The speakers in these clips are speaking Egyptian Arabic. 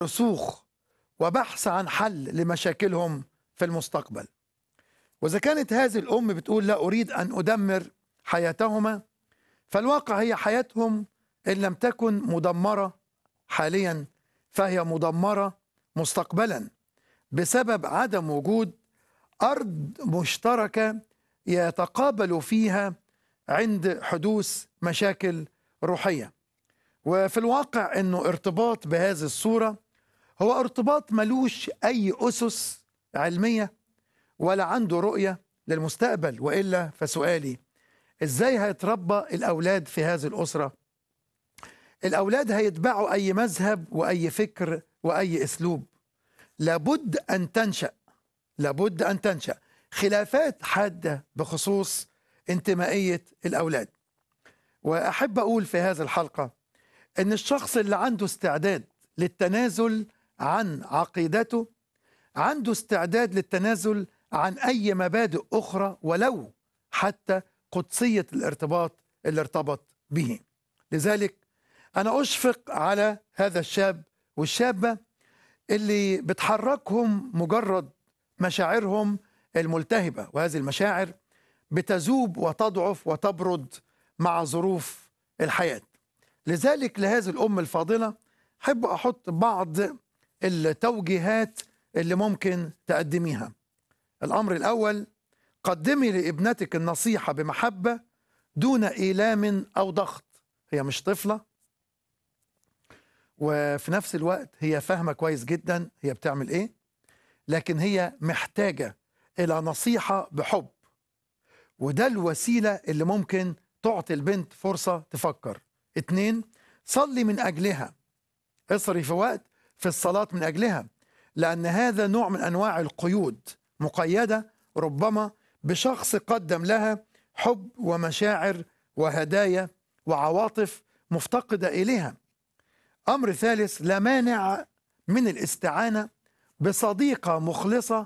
رسوخ وبحث عن حل لمشاكلهم في المستقبل وإذا كانت هذه الأم بتقول لا أريد أن أدمر حياتهما فالواقع هي حياتهم إن لم تكن مدمرة حاليا فهي مدمرة مستقبلا بسبب عدم وجود أرض مشتركة يتقابل فيها عند حدوث مشاكل روحية وفي الواقع أنه ارتباط بهذه الصورة هو ارتباط ملوش أي أسس علمية ولا عنده رؤية للمستقبل وإلا فسؤالي إزاي هيتربى الأولاد في هذه الأسرة الأولاد هيتبعوا أي مذهب وأي فكر وأي أسلوب لابد أن تنشأ لابد أن تنشأ خلافات حادة بخصوص انتمائية الأولاد وأحب أقول في هذه الحلقة أن الشخص اللي عنده استعداد للتنازل عن عقيدته عنده استعداد للتنازل عن أي مبادئ أخرى ولو حتى قدسية الارتباط اللي ارتبط به لذلك أنا أشفق على هذا الشاب والشابة اللي بتحركهم مجرد مشاعرهم الملتهبة وهذه المشاعر بتذوب وتضعف وتبرد مع ظروف الحياة لذلك لهذه الأم الفاضلة أحب أحط بعض التوجيهات اللي ممكن تقدميها الأمر الأول قدمي لابنتك النصيحة بمحبة دون إيلام أو ضغط هي مش طفلة وفي نفس الوقت هي فاهمة كويس جدا هي بتعمل إيه لكن هي محتاجة إلى نصيحة بحب وده الوسيلة اللي ممكن تعطي البنت فرصة تفكر اتنين صلي من أجلها اصرف وقت في الصلاة من أجلها لأن هذا نوع من أنواع القيود مقيدة ربما بشخص قدم لها حب ومشاعر وهدايا وعواطف مفتقدة إليها أمر ثالث لا مانع من الاستعانة بصديقة مخلصة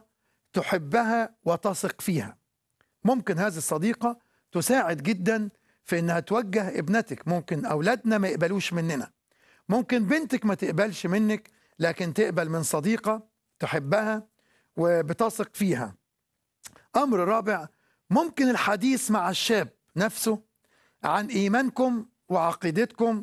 تحبها وتثق فيها ممكن هذه الصديقة تساعد جدا في انها توجه ابنتك ممكن اولادنا ما يقبلوش مننا ممكن بنتك ما تقبلش منك لكن تقبل من صديقة تحبها وبتثق فيها امر رابع ممكن الحديث مع الشاب نفسه عن ايمانكم وعقيدتكم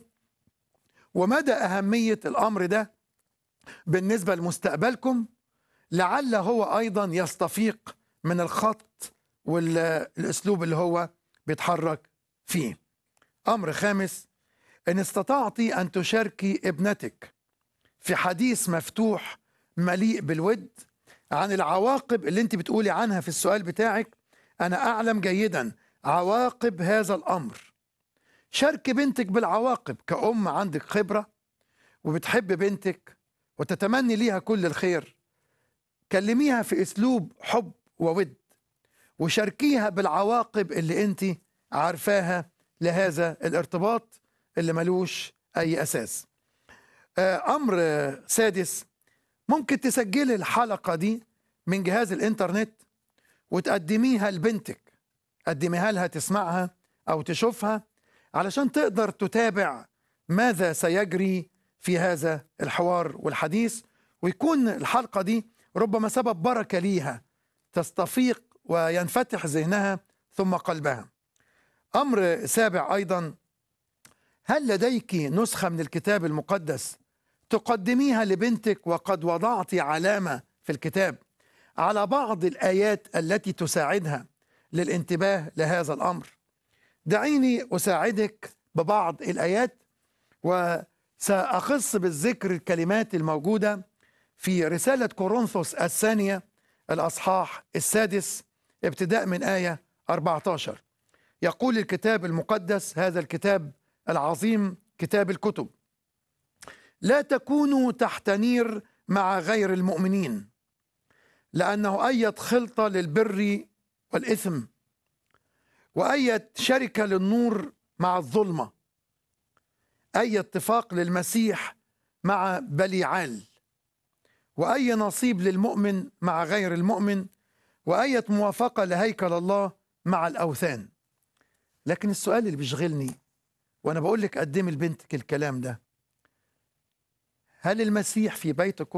ومدى اهمية الامر ده بالنسبة لمستقبلكم لعل هو ايضا يستفيق من الخط والاسلوب اللي هو بيتحرك فيه امر خامس ان استطعتي ان تشاركي ابنتك في حديث مفتوح مليء بالود عن العواقب اللي انت بتقولي عنها في السؤال بتاعك انا اعلم جيدا عواقب هذا الامر شاركي بنتك بالعواقب كأم عندك خبرة وبتحب بنتك وتتمني ليها كل الخير كلميها في اسلوب حب وود وشاركيها بالعواقب اللي انت عارفاها لهذا الارتباط اللي ملوش اي اساس امر سادس ممكن تسجلي الحلقة دي من جهاز الانترنت وتقدميها لبنتك قدميها لها تسمعها او تشوفها علشان تقدر تتابع ماذا سيجري في هذا الحوار والحديث ويكون الحلقة دي ربما سبب بركة ليها تستفيق وينفتح ذهنها ثم قلبها أمر سابع أيضا هل لديك نسخة من الكتاب المقدس تقدميها لبنتك وقد وضعت علامة في الكتاب على بعض الآيات التي تساعدها للانتباه لهذا الأمر دعيني أساعدك ببعض الآيات وسأخص بالذكر الكلمات الموجودة في رسالة كورنثوس الثانية الأصحاح السادس ابتداء من آية 14 يقول الكتاب المقدس هذا الكتاب العظيم كتاب الكتب لا تكونوا تحت نير مع غير المؤمنين لأنه أية خلطة للبر والإثم وأية شركة للنور مع الظلمة أي اتفاق للمسيح مع بليعال وأي نصيب للمؤمن مع غير المؤمن وأية موافقة لهيكل الله مع الأوثان لكن السؤال اللي بيشغلني وأنا بقول لك قدمي لبنتك الكلام ده هل المسيح في بيتكم